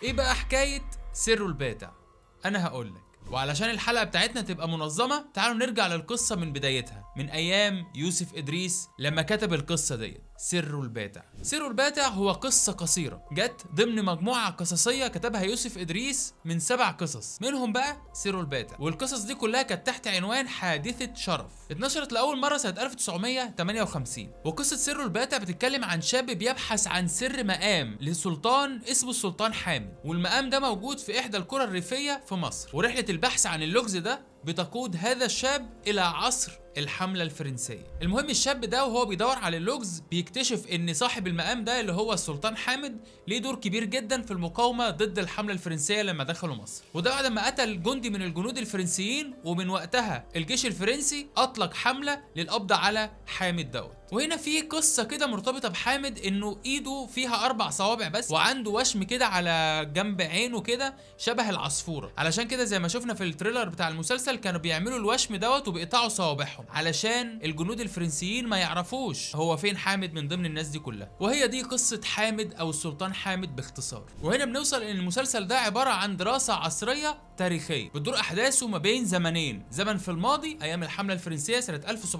ايه بقى حكايه سر الباتع انا هقولك وعلشان الحلقة بتاعتنا تبقى منظمة تعالوا نرجع للقصة من بدايتها من أيام يوسف إدريس لما كتب القصة ديت سر الباتع سر الباتع هو قصة قصيرة جت ضمن مجموعة قصصية كتبها يوسف إدريس من سبع قصص منهم بقى سر الباتع والقصص دي كلها كانت تحت عنوان حادثة شرف اتنشرت لأول مرة سنة 1958 وقصة سر الباتع بتتكلم عن شاب بيبحث عن سر مقام لسلطان اسمه السلطان حامد والمقام ده موجود في إحدى القرى الريفية في مصر ورحلة البحث عن اللغز ده بتقود هذا الشاب إلى عصر الحملة الفرنسية المهم الشاب ده وهو بيدور على اللغز بيكتشف ان صاحب المقام ده اللي هو السلطان حامد ليه دور كبير جدا في المقاومة ضد الحملة الفرنسية لما دخلوا مصر وده بعد ما قتل جندي من الجنود الفرنسيين ومن وقتها الجيش الفرنسي اطلق حملة للقبض على حامد دوت وهنا في قصة كده مرتبطة بحامد انه ايده فيها اربع صوابع بس وعنده وشم كده على جنب عينه كده شبه العصفورة علشان كده زي ما شفنا في التريلر بتاع المسلسل كانوا بيعملوا الوشم دوت وبيقطعوا صوابعهم علشان الجنود الفرنسيين ما يعرفوش هو فين حامد من ضمن الناس دي كلها وهي دي قصة حامد او السلطان حامد باختصار وهنا بنوصل ان المسلسل ده عبارة عن دراسة عصرية تاريخية بتدور احداثه ما بين زمنين زمن في الماضي ايام الحملة الفرنسية سنة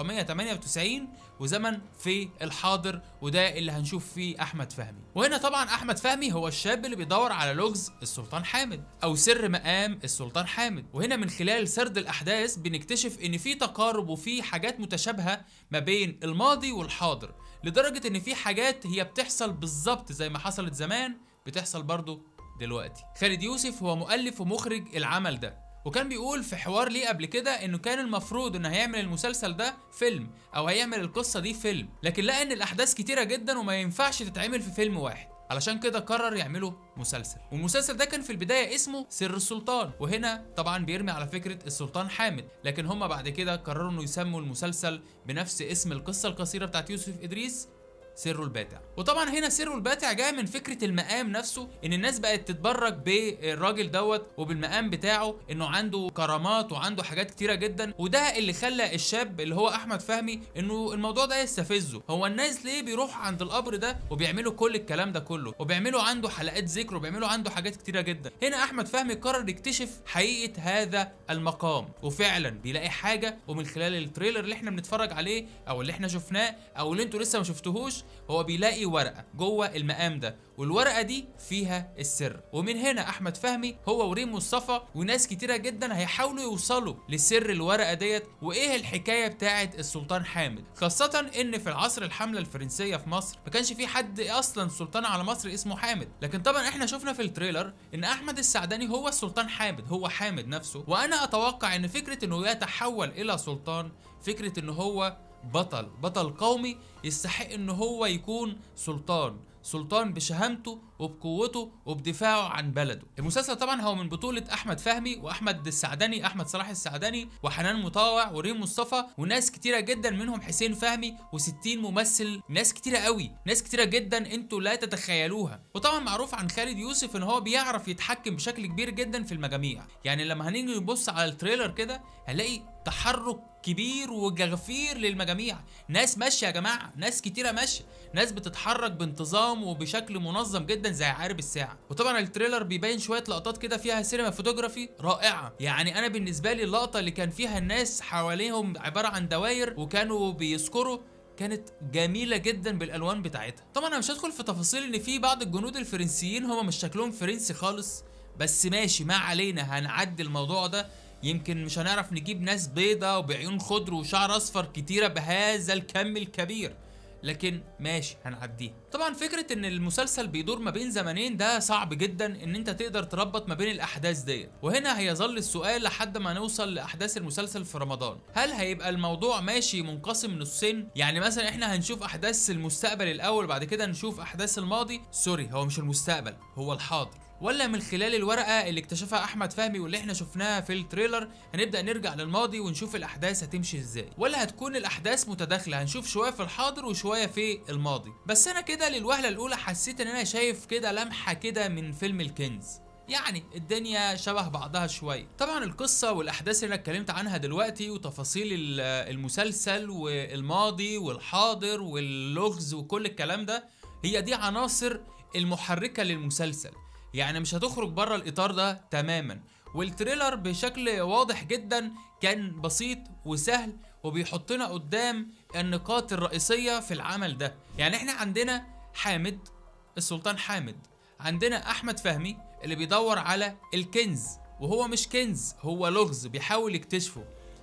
1798 وزمن في الحاضر وده اللي هنشوف فيه احمد فهمي وهنا طبعا احمد فهمي هو الشاب اللي بيدور على لغز السلطان حامد او سر مقام السلطان حامد وهنا من خلال سرد الاحداث بنكتشف ان في تقارب وفي حاجات متشابهه ما بين الماضي والحاضر لدرجه ان في حاجات هي بتحصل بالظبط زي ما حصلت زمان بتحصل برضه دلوقتي خالد يوسف هو مؤلف ومخرج العمل ده وكان بيقول في حوار ليه قبل كده انه كان المفروض انه هيعمل المسلسل ده فيلم او هيعمل القصه دي فيلم لكن لقى ان الاحداث كتيره جدا وما ينفعش تتعمل في فيلم واحد علشان كده قرر يعملوا مسلسل والمسلسل ده كان في البدايه اسمه سر السلطان وهنا طبعا بيرمي على فكره السلطان حامد لكن هم بعد كده قرروا انه يسموا المسلسل بنفس اسم القصه القصيره بتاعت يوسف ادريس سر الباتع وطبعا هنا سر الباتع جاي من فكره المقام نفسه ان الناس بقت تتبرك بالراجل دوت وبالمقام بتاعه انه عنده كرامات وعنده حاجات كتيره جدا وده اللي خلى الشاب اللي هو احمد فهمي انه الموضوع ده يستفزه هو الناس ليه بيروحوا عند القبر ده وبيعملوا كل الكلام ده كله وبيعملوا عنده حلقات ذكر وبيعملوا عنده حاجات كتيره جدا هنا احمد فهمي قرر يكتشف حقيقه هذا المقام وفعلا بيلاقي حاجه ومن خلال التريلر اللي احنا بنتفرج عليه او اللي احنا شفناه او اللي انتوا لسه ما شفتوهوش هو بيلاقي ورقه جوه المقام ده والورقه دي فيها السر ومن هنا احمد فهمي هو وريم مصطفى وناس كتيره جدا هيحاولوا يوصلوا لسر الورقه ديت وايه الحكايه بتاعه السلطان حامد خاصه ان في العصر الحمله الفرنسيه في مصر ما كانش في حد اصلا سلطان على مصر اسمه حامد لكن طبعا احنا شفنا في التريلر ان احمد السعداني هو السلطان حامد هو حامد نفسه وانا اتوقع ان فكره انه يتحول الى سلطان فكره ان هو بطل بطل قومي يستحق ان هو يكون سلطان سلطان بشهامته وبقوته وبدفاعه عن بلده المسلسل طبعا هو من بطولة أحمد فهمي وأحمد السعدني أحمد صلاح السعدني وحنان مطاوع وريم مصطفى وناس كتيرة جدا منهم حسين فهمي و60 ممثل ناس كتيرة قوي ناس كتيرة جدا انتوا لا تتخيلوها وطبعا معروف عن خالد يوسف ان هو بيعرف يتحكم بشكل كبير جدا في المجاميع يعني لما هنيجي نبص على التريلر كده هنلاقي تحرك كبير وغفير للمجاميع ناس ماشيه يا جماعه ناس كتيره ماشيه ناس بتتحرك بانتظام وبشكل منظم جدا زي عقارب الساعه وطبعا التريلر بيبين شويه لقطات كده فيها سينما فوتوغرافي رائعه يعني انا بالنسبه لي اللقطه اللي كان فيها الناس حواليهم عباره عن دواير وكانوا بيسكروا كانت جميلة جدا بالألوان بتاعتها طبعا أنا مش هدخل في تفاصيل إن في بعض الجنود الفرنسيين هما مش شكلهم فرنسي خالص بس ماشي ما علينا هنعدي الموضوع ده يمكن مش هنعرف نجيب ناس بيضة وبعيون خضر وشعر اصفر كتيرة بهذا الكم الكبير لكن ماشي هنعديه طبعا فكرة ان المسلسل بيدور ما بين زمنين ده صعب جدا ان انت تقدر تربط ما بين الاحداث ديت وهنا هيظل السؤال لحد ما نوصل لاحداث المسلسل في رمضان هل هيبقى الموضوع ماشي منقسم نصين يعني مثلا احنا هنشوف احداث المستقبل الاول بعد كده نشوف احداث الماضي سوري هو مش المستقبل هو الحاضر ولا من خلال الورقه اللي اكتشفها احمد فهمي واللي احنا شفناها في التريلر هنبدا نرجع للماضي ونشوف الاحداث هتمشي ازاي ولا هتكون الاحداث متداخله هنشوف شويه في الحاضر وشويه في الماضي بس انا كده للوهله الاولى حسيت ان انا شايف كده لمحه كده من فيلم الكنز يعني الدنيا شبه بعضها شوية طبعا القصة والأحداث اللي أنا اتكلمت عنها دلوقتي وتفاصيل ال- المسلسل والماضي والحاضر واللغز وكل الكلام ده هي دي عناصر المحركة للمسلسل يعني مش هتخرج بره الاطار ده تماما والتريلر بشكل واضح جدا كان بسيط وسهل وبيحطنا قدام النقاط الرئيسية في العمل ده يعني احنا عندنا حامد السلطان حامد عندنا احمد فهمي اللي بيدور على الكنز وهو مش كنز هو لغز بيحاول يكتشفه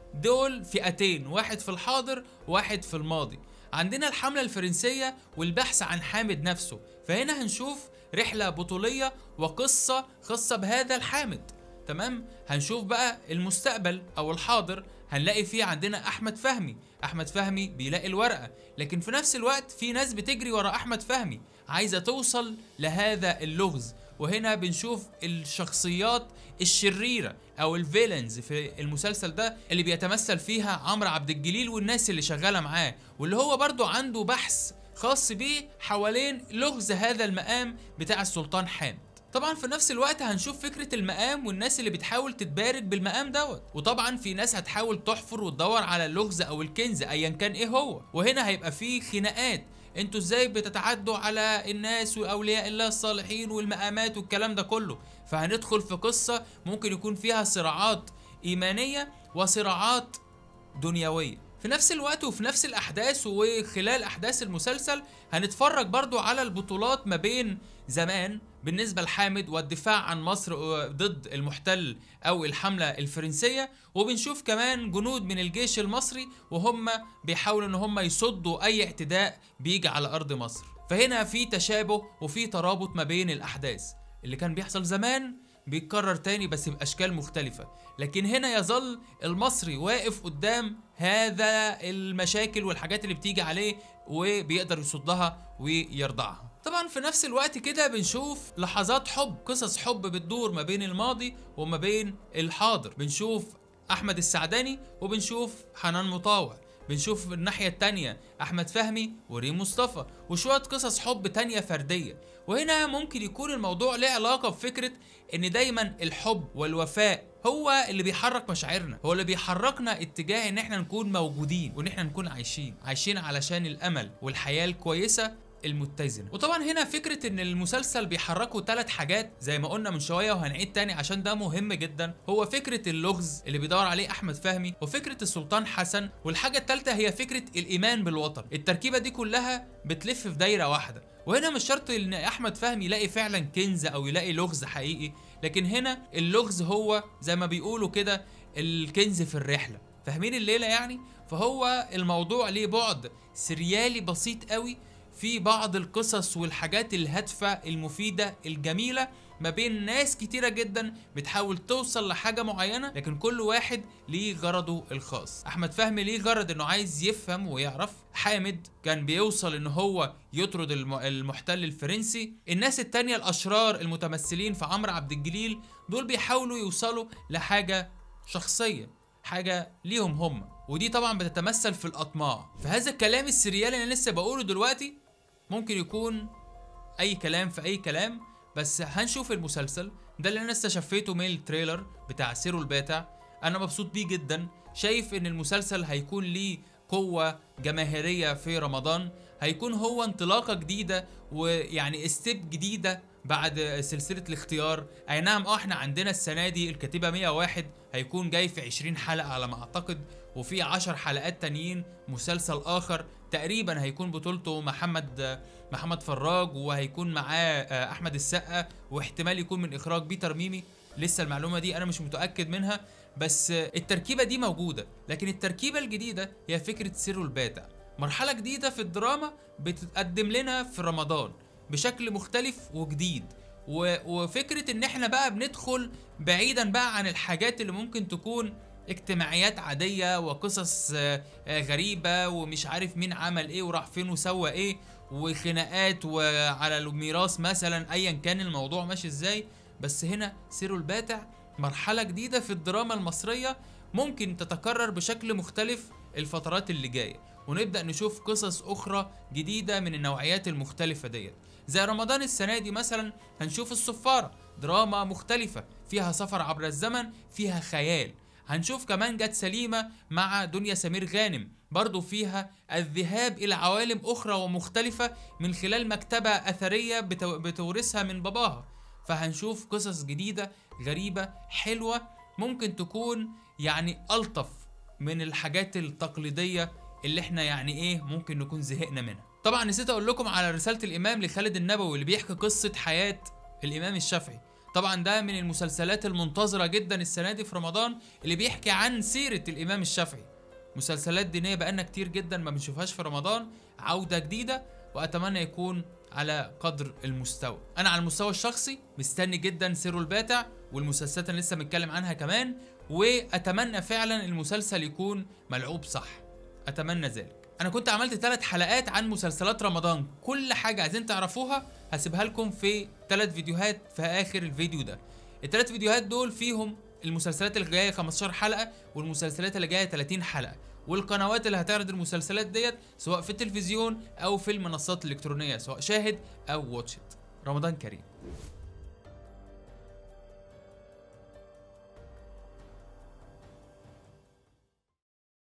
دول فئتين واحد في الحاضر وواحد في الماضي عندنا الحملة الفرنسية والبحث عن حامد نفسه فهنا هنشوف رحلة بطولية وقصة خاصة بهذا الحامد تمام هنشوف بقى المستقبل او الحاضر هنلاقي فيه عندنا احمد فهمي احمد فهمي بيلاقي الورقه لكن في نفس الوقت في ناس بتجري ورا احمد فهمي عايزه توصل لهذا اللغز وهنا بنشوف الشخصيات الشريره او الفيلنز في المسلسل ده اللي بيتمثل فيها عمرو عبد الجليل والناس اللي شغاله معاه واللي هو برضو عنده بحث خاص بيه حوالين لغز هذا المقام بتاع السلطان حامد طبعا في نفس الوقت هنشوف فكرة المقام والناس اللي بتحاول تتبارك بالمقام دوت وطبعا في ناس هتحاول تحفر وتدور على اللغز او الكنز ايا كان ايه هو وهنا هيبقى في خناقات انتوا ازاي بتتعدوا على الناس واولياء الله الصالحين والمقامات والكلام ده كله فهندخل في قصة ممكن يكون فيها صراعات ايمانية وصراعات دنيوية في نفس الوقت وفي نفس الاحداث وخلال احداث المسلسل هنتفرج برضو على البطولات ما بين زمان بالنسبة لحامد والدفاع عن مصر ضد المحتل أو الحملة الفرنسية وبنشوف كمان جنود من الجيش المصري وهم بيحاولوا إن هم يصدوا أي اعتداء بيجي على أرض مصر فهنا في تشابه وفي ترابط ما بين الأحداث اللي كان بيحصل زمان بيتكرر تاني بس بأشكال مختلفة لكن هنا يظل المصري واقف قدام هذا المشاكل والحاجات اللي بتيجي عليه وبيقدر يصدها ويرضعها طبعا في نفس الوقت كده بنشوف لحظات حب قصص حب بتدور ما بين الماضي وما بين الحاضر بنشوف احمد السعداني وبنشوف حنان مطاوع بنشوف الناحية التانية أحمد فهمي وريم مصطفى وشوية قصص حب تانية فردية وهنا ممكن يكون الموضوع له علاقة بفكرة إن دايما الحب والوفاء هو اللي بيحرك مشاعرنا هو اللي بيحركنا اتجاه ان احنا نكون موجودين وان احنا نكون عايشين عايشين علشان الامل والحياه الكويسه المتزنه وطبعا هنا فكره ان المسلسل بيحركوا ثلاث حاجات زي ما قلنا من شويه وهنعيد تاني عشان ده مهم جدا هو فكره اللغز اللي بيدور عليه احمد فهمي وفكره السلطان حسن والحاجه الثالثه هي فكره الايمان بالوطن التركيبه دي كلها بتلف في دايره واحده وهنا مش شرط ان احمد فهمي يلاقي فعلا كنز او يلاقي لغز حقيقي لكن هنا اللغز هو زي ما بيقولوا كده الكنز في الرحله فاهمين الليله يعني فهو الموضوع ليه بعد سريالي بسيط قوي في بعض القصص والحاجات الهادفة المفيدة الجميلة ما بين ناس كتيرة جدا بتحاول توصل لحاجة معينة لكن كل واحد ليه غرضه الخاص أحمد فهمي ليه غرض إنه عايز يفهم ويعرف حامد كان بيوصل إن هو يطرد المحتل الفرنسي الناس التانية الأشرار المتمثلين في عمرو عبد الجليل دول بيحاولوا يوصلوا لحاجة شخصية حاجة ليهم هم ودي طبعا بتتمثل في الأطماع فهذا الكلام السريالي اللي أنا لسه بقوله دلوقتي ممكن يكون اي كلام في اي كلام بس هنشوف المسلسل ده اللي انا استشفيته من التريلر بتاع سيرو الباتع انا مبسوط بيه جدا شايف ان المسلسل هيكون ليه قوة جماهيرية في رمضان هيكون هو انطلاقة جديدة ويعني استيب جديدة بعد سلسلة الاختيار اي نعم اه احنا عندنا السنة دي الكتيبة 101 هيكون جاي في 20 حلقة على ما اعتقد وفي 10 حلقات تانيين مسلسل اخر تقريبا هيكون بطولته محمد محمد فراج وهيكون معاه آه، احمد السقا واحتمال يكون من اخراج بيتر ميمي لسه المعلومه دي انا مش متاكد منها بس التركيبه دي موجوده لكن التركيبه الجديده هي فكره سر الباتع مرحله جديده في الدراما بتتقدم لنا في رمضان بشكل مختلف وجديد وفكره ان احنا بقى بندخل بعيدا بقى عن الحاجات اللي ممكن تكون اجتماعيات عاديه وقصص آه، آه، غريبه ومش عارف مين عمل ايه وراح فين وسوى ايه وخناقات وعلى الميراث مثلا ايا كان الموضوع ماشي ازاي بس هنا سيرو الباتع مرحله جديده في الدراما المصريه ممكن تتكرر بشكل مختلف الفترات اللي جايه ونبدا نشوف قصص اخرى جديده من النوعيات المختلفه ديت زي رمضان السنه دي مثلا هنشوف الصفاره دراما مختلفه فيها سفر عبر الزمن فيها خيال هنشوف كمان جت سليمة مع دنيا سمير غانم برضو فيها الذهاب إلى عوالم أخرى ومختلفة من خلال مكتبة أثرية بتورثها من باباها فهنشوف قصص جديده غريبه حلوه ممكن تكون يعني الطف من الحاجات التقليديه اللي احنا يعني ايه ممكن نكون زهقنا منها طبعا نسيت اقول لكم على رساله الامام لخالد النبوي اللي بيحكي قصه حياه الامام الشافعي طبعا ده من المسلسلات المنتظره جدا السنه دي في رمضان اللي بيحكي عن سيره الامام الشافعي مسلسلات دينيه بقالنا كتير جدا ما بنشوفهاش في رمضان عوده جديده واتمنى يكون على قدر المستوى انا على المستوى الشخصي مستني جدا سر الباتع والمسلسلات اللي لسه متكلم عنها كمان واتمنى فعلا المسلسل يكون ملعوب صح اتمنى ذلك انا كنت عملت ثلاث حلقات عن مسلسلات رمضان كل حاجه عايزين تعرفوها هسيبها لكم في ثلاث فيديوهات في اخر الفيديو ده الثلاث فيديوهات دول فيهم المسلسلات اللي جايه 15 حلقه والمسلسلات اللي جايه 30 حلقه والقنوات اللي هتعرض المسلسلات ديت سواء في التلفزيون او في المنصات الالكترونيه سواء شاهد او واتشت رمضان كريم